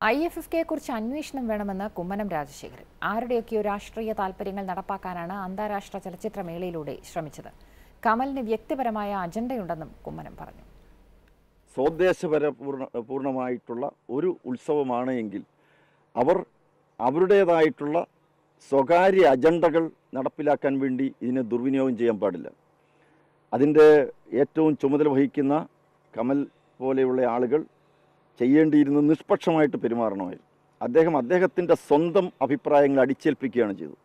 I F F കെയെ കുറിച്ച് അന്വേഷണം വേണമെന്ന് കുമ്മനം രാജശേഖരൻ ആരുടെയൊക്കെയോ രാഷ്ട്രീയ താൽപ്പര്യങ്ങൾ നടപ്പാക്കാനാണ് അന്താരാഷ്ട്ര ചലച്ചിത്രമേളയിലൂടെ ശ്രമിച്ചത് കമലിന് വ്യക്തിപരമായ അജണ്ടയുണ്ടെന്നും കുമ്മനം പറഞ്ഞു സ്വദേശപര പൂർണ്ണ പൂർണ്ണമായിട്ടുള്ള ഒരു ഉത്സവമാണ് എങ്കിൽ അവർ അവരുടേതായിട്ടുള്ള സ്വകാര്യ അജണ്ടകൾ നടപ്പിലാക്കാൻ വേണ്ടി ഇതിനെ ദുർവിനിയോഗം ചെയ്യാൻ പാടില്ല അതിൻ്റെ ഏറ്റവും ചുമതല വഹിക്കുന്ന കമൽ പോലെയുള്ള ആളുകൾ ചെയ്യേണ്ടിയിരുന്ന നിഷ്പക്ഷമായിട്ട് പെരുമാറണമായിരുന്നു അദ്ദേഹം അദ്ദേഹത്തിൻ്റെ സ്വന്തം അഭിപ്രായങ്ങൾ അടിച്ചേൽപ്പിക്കുകയാണ് ചെയ്തത്